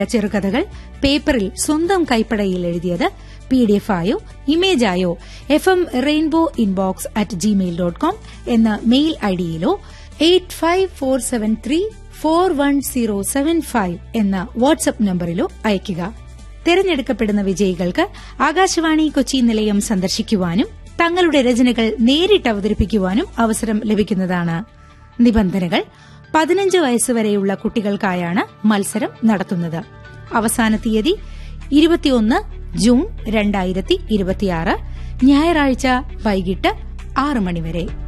ചെറുകഥകൾ പേപ്പറിൽ സ്വന്തം കൈപ്പടയിൽ എഴുതിയത് പി ഡി എഫ് ആയോ ഇമേജായോ F M Rainbow inbox at Gmail dot com എന്ന മെയിൽ ഐഡിയിലോ eight five four seven three four one zero seven five എന്ന വാട്സ്ആപ്പ് നമ്പറിലോ അയയ്ക്കുക തെരഞ്ഞെടുക്കപ്പെടുന്ന വിജയികൾക്ക് ആകാശവാണി കൊച്ചി നിലയം സന്ദർശിക്കുവാനും തങ്ങളുടെ രചനകൾ നേരിട്ട് അവതരിപ്പിക്കുവാനും അവസരം ലഭിക്കുന്നതാണ് നിബന്ധനകൾ പതിനഞ്ച് വയസ്സുവരെയുള്ള കുട്ടികൾക്കായാണ് മത്സരം നടത്തുന്നത് അവസാന തീയതി ഇരുപത്തിയൊന്ന് ജൂൺ രണ്ടായിരത്തി ഇരുപത്തിയാറ് ഞായറാഴ്ച വൈകിട്ട് ആറ് മണിവരെ